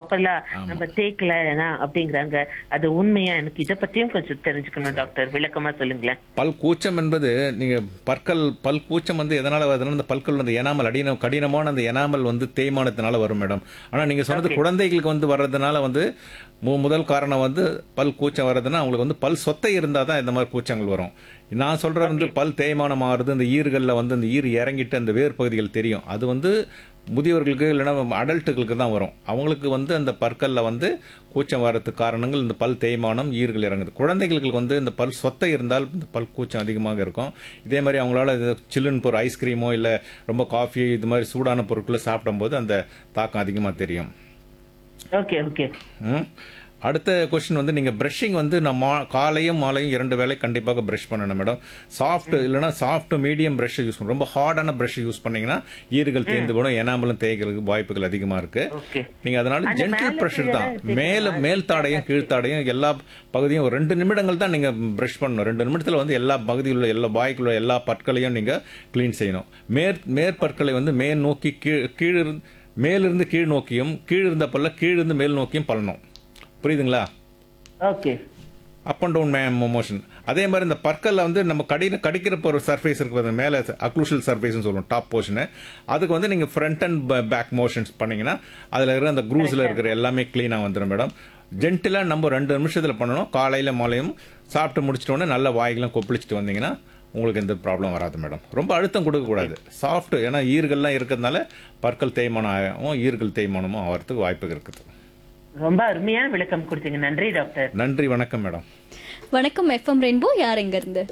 ப்ராப்பரா நம்ம தேக்கல அப்படிங்கிறாங்க அது உண்மையா எனக்கு இத பத்தியும் கொஞ்சம் தெரிஞ்சுக்கணும் டாக்டர் விளக்கமா சொல்லுங்களேன் பல் கூச்சம் என்பது நீங்க பற்கள் பல் கூச்சம் வந்து எதனால வருதுன்னா இந்த பற்கள் வந்து எனாமல் அடினம் கடினமான அந்த எனாமல் வந்து தேய்மானத்தினால வரும் மேடம் ஆனா நீங்க சொன்னது குழந்தைகளுக்கு வந்து வர்றதுனால வந்து மு- முதல் காரணம் வந்து பல் கூச்சம் வர்றதுன்னா அவங்களுக்கு வந்து பல் சொத்தை இருந்தா தான் இந்த மாதிரி கூச்சங்கள் வரும் நான் சொல்றது வந்து பல் தேய்மானம் ஆகுறது இந்த ஈறுகளில் வந்து அந்த ஈறு இறங்கிட்டு அந்த வேர் பகுதிகள் தெரியும் அது வந்து முதியவர்களுக்கு இல்லைன்னா அடல்ட்டுகளுக்கு தான் வரும் அவங்களுக்கு வந்து அந்த பற்களில் வந்து கூச்சம் வர்றதுக்கு காரணங்கள் இந்த பல் தேய்மானம் ஈறுகள் இறங்குது குழந்தைகளுக்கு வந்து இந்த பல் சொத்தை இருந்தால் இந்த பல் கூச்சம் அதிகமாக இருக்கும் இதே மாதிரி அவங்களால இது சில்லுன்னு போகிற ஐஸ்கிரீமோ இல்லை ரொம்ப காஃபி இது மாதிரி சூடான பொருட்களை சாப்பிடும்போது அந்த தாக்கம் அதிகமாக தெரியும் ஓகே ஓகே ம். அடுத்த கொஸ்டின் வந்து நீங்க பிரஷிங் வந்து நம்ம காலையும் மாலையும் இரண்டு வேளை கண்டிப்பாக பிரஷ் பண்ணணும் மேடம் சாஃப்ட் இல்லைன்னா சாஃப்ட் மீடியம் பிரஷ் யூஸ் பண்ணணும் ரொம்ப ஹார்டான பிரஷ் யூஸ் பண்ணீங்கன்னா ஈறுகள் தேய்ந்து போடும் எனாமலும் தேய்க்கிறதுக்கு வாய்ப்புகள் அதிகமா இருக்கு ஓகே நீங்க அதனால அந்த ஜென்டில் மேல ப்ரெஷர் தான் கீழே மேல மேல் தாடையும் கீழ்த்தாடையும் எல்லா பகுதியும் ஒரு ரெண்டு நிமிடங்கள் தான் நீங்க பிரஷ் பண்ணணும் ரெண்டு நிமிடத்துல வந்து எல்லா பகுதியில் உள்ள எல்லா வாய்க்குள்ள எல்லா பற்களையும் நீங்க க்ளீன் செய்யணும் மேற் மேற்பற்களை வந்து மேல் நோக்கி கீழ் கீழ் இருந்து- மேலிருந்து கீழ் நோக்கியும் கீழ் இருந்த பல்ல கீழ் இருந்து மேல் நோக்கியும் பல்லணும் புரியுதுங்களா okay up and down motion அதே மாதிரி இந்த பற்களில் வந்து நம்ம கடி கடிக்கிறப்ப ஒரு சர்ஃபேஸ் இருக்குது மேலே அக்ளூஷல் சர்ஃபேஸ்னு சொல்லுவோம் டாப் போர்ஷனு அதுக்கு வந்து நீங்கள் ஃப்ரண்ட் அண்ட் பேக் மோஷன்ஸ் பண்ணீங்கன்னா அதில் இருக்கிற அந்த க்ரூஸில் இருக்கிற எல்லாமே க்ளீனாக வந்துடும் மேடம் ஜென்டிலாக நம்ம ரெண்டு நிமிஷத்தில் பண்ணணும் காலையில் மாலையும் சாப்பிட்டு முடிச்சிட்டோன்னே நல்ல வாய்கெல்லாம் கொப்பளிச்சிட்டு வந்தீங்கன்னா உங்களுக்கு எந்த ப்ராப்ளம் வராது மேடம் ரொம்ப அழுத்தம் கொடுக்கக்கூடாது சாஃப்ட் ஏன்னா ஈர்கள்லாம் இருக்கிறதுனால பற்கள் தேய்மானம் ஆகும் ஈர்கள் தேய்மானமும் ஆகிறதுக்கு வாய்ப்பு இருக்குது ரொம்ப அருமையான விளக்கம் கொடுத்தீங்க நன்றி டாக்டர் நன்றி வணக்கம் மேடம் வணக்கம் எஃப்எம் ரெயின்போ யார் எங்க இருந்து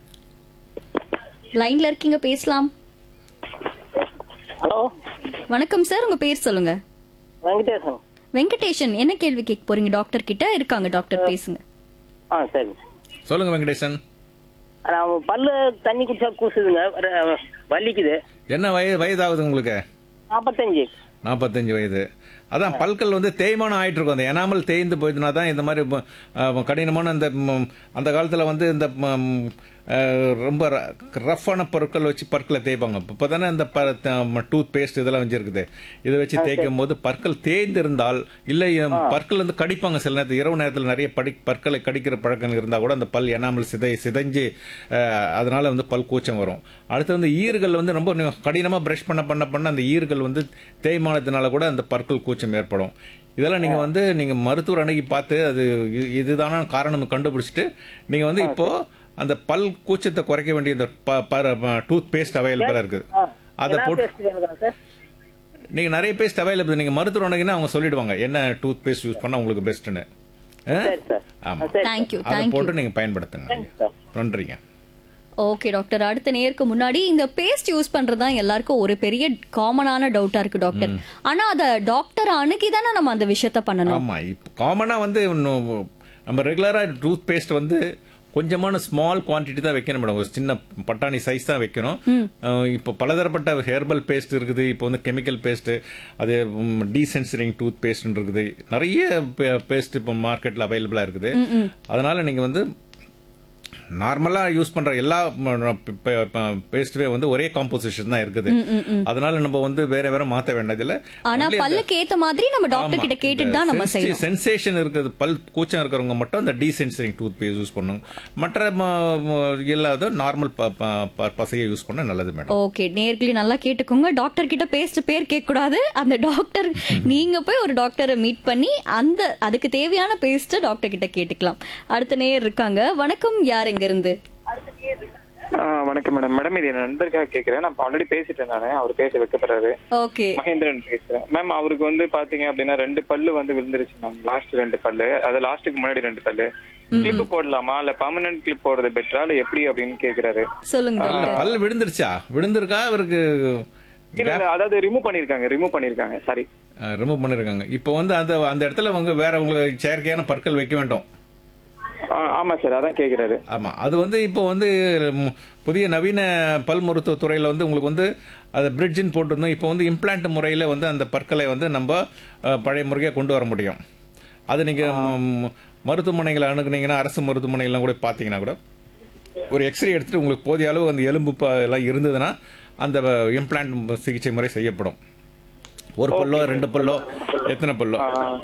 லைன்ல இருக்கீங்க பேசலாம் ஹலோ வணக்கம் சார் உங்க பேர் சொல்லுங்க வெங்கடேசன் வெங்கடேஷன் என்ன கேள்வி கேட்க போறீங்க டாக்டர் கிட்ட இருக்காங்க டாக்டர் பேசுங்க ஆ சரி சொல்லுங்க வெங்கடேசன் நான் பல்லு தண்ணி குடிச்சா கூசுதுங்க வர- வலிக்குது என்ன வயது வயதாகுது உங்களுக்கு நாற்பத்தஞ்சு நாற்பத்தஞ்சு வயது அதான் பல்கள் வந்து தேய்மானம் ஆயிட்டு இருக்கும் அந்த எனாமல் தேய்ந்து போயிடுனா தான் இந்த மாதிரி ம, அஹ், கடினமான அந்த ம், அந்த காலத்தில் வந்து இந்த ம், அஹ், ரொம்ப ரஃப்பான பொருட்கள் வச்சு பற்களை தேய்ப்பாங்க இப்போ தானே இந்த டூத் பேஸ்ட் இதெல்லாம் வச்சிருக்குது இதை வச்சு தேய்க்கும் போது பற்கள் தேய்ந்து இருந்தால் இல்லை பற்கள் வந்து கடிப்பாங்க சில நேரத்தில் இரவு நேரத்தில் நிறைய படி பற்களை கடிக்கிற பழக்கம் இருந்தால் கூட அந்த பல் எனாமல் சிதை சிதைஞ்சு அஹ், அதனால வந்து பல் கூச்சம் வரும் அடுத்து வந்து ஈறுகள் வந்து ரொம்ப கடினமாக பிரஷ் பண்ண பண்ண பண்ண அந்த ஈறுகள் வந்து தேய்மானத்தினால கூட அந்த பற்கள் கூச்சம் ஏற்படும் இதெல்லாம் நீங்க வந்து நீங்க மருத்துவர் அணுகி பார்த்து அது இ- இதுதான காரணம் கண்டுபிடிச்சிட்டு நீங்க வந்து இப்போ அந்த பல் கூச்சத்தை குறைக்க வேண்டிய இந்த டூத் பேஸ்ட் அவைலபிளா இருக்குது அதை என்ன போட்டு பேஸ்ட் வேணுங்களா சார் நீங்க நிறைய பேஸ்ட் அவைலபிள் நீங்க மருத்துவர் அணுகினா அவங்க சொல்லிடுவாங்க என்ன டூத் பேஸ்ட் யூஸ் பண்ணா உங்களுக்கு பெஸ்ட்னு சரி சார் ஆமா சரி தேங்க்யூ அதை தேங்க்யூ போட்டு நீங்க பயன்படுத்துங்க சார் நன்றிங்க ஓகே டாக்டர் அடுத்த நேருக்கு முன்னாடி இந்த பேஸ்ட் யூஸ் பண்றது தான் எல்லாருக்கும் ஒரு பெரிய காமனான டவுட்டா இருக்கு டாக்டர் ஆனா அத டாக்டர் அணுகி தானே நம்ம அந்த விஷயத்த பண்ணணும் ஆமா இப்போ காமனா வந்து இன்னும் நம்ம ரெகுலரா டூத் பேஸ்ட் வந்து கொஞ்சமான ஸ்மால் குவான்டிட்டி தான் வைக்கணும் மேடம் ஒரு சின்ன பட்டாணி சைஸ் தான் வைக்கணும் அஹ் இப்போ பலதரப்பட்ட ஹெர்பல் பேஸ்ட் இருக்குது இப்போ வந்து கெமிக்கல் பேஸ்ட் அது டீசென்சரிங் டூத் பேஸ்ட் இருக்குது நிறைய பேஸ்ட் இப்போ மார்க்கெட்ல அவைலபிளா இருக்குது அதனால நீங்க வந்து நார்மலா யூஸ் பண்ற எல்லா பேஸ்ட்வே வந்து ஒரே காம்போசிஷன் தான் இருக்குது அதனால நம்ம வந்து வேற வேற மாத்த வேண்டியதில்ல ஆனா Only அந்த- பல்லுக்கு ஏத்த மாதிரி நம்ம டாக்டர் கிட்ட கேட்டுட்டு தான் நம்ம செய்யணும் சென்சேஷன் இருக்குது பல் கூச்சம் இருக்கிறவங்க மட்டும் அந்த டீசென்சரிங் டூத் பேஸ்ட் யூஸ் பண்ணுங்க மற்ற ம- ம- இல்லாத நார்மல் பசையை யூஸ் பண்ண நல்லது மேடம் ஓகே நேர்களே நல்லா கேட்டுக்கோங்க டாக்டர் கிட்ட பேஸ்ட் பேர் கேட்க கூடாது அந்த டாக்டர் நீங்க போய் ஒரு டாக்டரை மீட் பண்ணி அந்த அதுக்கு தேவையான பேஸ்ட் டாக்டர் கிட்ட கேட்டுக்கலாம் அடுத்த நேர் இருக்காங்க வணக்கம் யார் எங்க இருந்து ஆ, வணக்கம் மேடம் மேடம் இது என் நண்பருக்காக கேட்கிறேன் நான் ஆல்ரெடி பேசிட்டேன் நானு அவர் பேச வைக்கப்படுறாரு ஓகே மகேந்திரன் பேசுறேன் மேம் அவருக்கு வந்து பாத்தீங்க அப்படின்னா ரெண்டு பல்லு வந்து விழுந்துருச்சு மேம் லாஸ்ட் ரெண்டு பல்லு அது லாஸ்ட்டுக்கு முன்னாடி ரெண்டு பல்லு கிளிப் போடலாமா இல்ல பர்மனன்ட் கிளிப் போடுறது பெட்டரா இல்ல எப்படி அப்படின்னு கேக்குறாரு சொல்லுங்க பல் டாக்டர் பல் விழுந்துருச்சா விழுந்திருக்கா அவருக்கு இல்ல இல்ல, அதாவது ரிமூவ் பண்ணிருக்காங்க ரிமூவ் பண்ணிருக்காங்க சாரி ரிமூவ் பண்ணிருக்காங்க இப்போ வந்து அந்த அந்த இடத்துல அவங்க வேற உங்களுக்கு செயற்கையான பற்கள் வைக்க வேண்டும் ஆமா சார் அதான் கேக்குறாரு ஆமா அது வந்து இப்போ வந்து ம், புதிய நவீன பல் மருத்துவ துறையில வந்து உங்களுக்கு வந்து அது பிரிட்ஜின் போட்டிருந்தோம் இப்போ வந்து இம்ப்ளான்ட் முறையில வந்து அந்த பற்களை வந்து நம்ம அஹ், பழைய முறையாக கொண்டு வர முடியும் அது நீங்க ம், மருத்துவமனைகளை அணுகுனீங்கன்னா அரசு மருத்துவமனைகள்லாம் கூட பார்த்தீங்கன்னா கூட ஒரு எக்ஸ்ரே எடுத்துட்டு உங்களுக்கு போதிய அளவு அந்த எலும்பு ப- எல்லாம் இருந்ததுன்னா அந்த இம்ப்ளான்ட் சிகிச்சை முறை செய்யப்படும் ஒரு பல்லோ ரெண்டு பல்லோ எத்தனை பல்லோ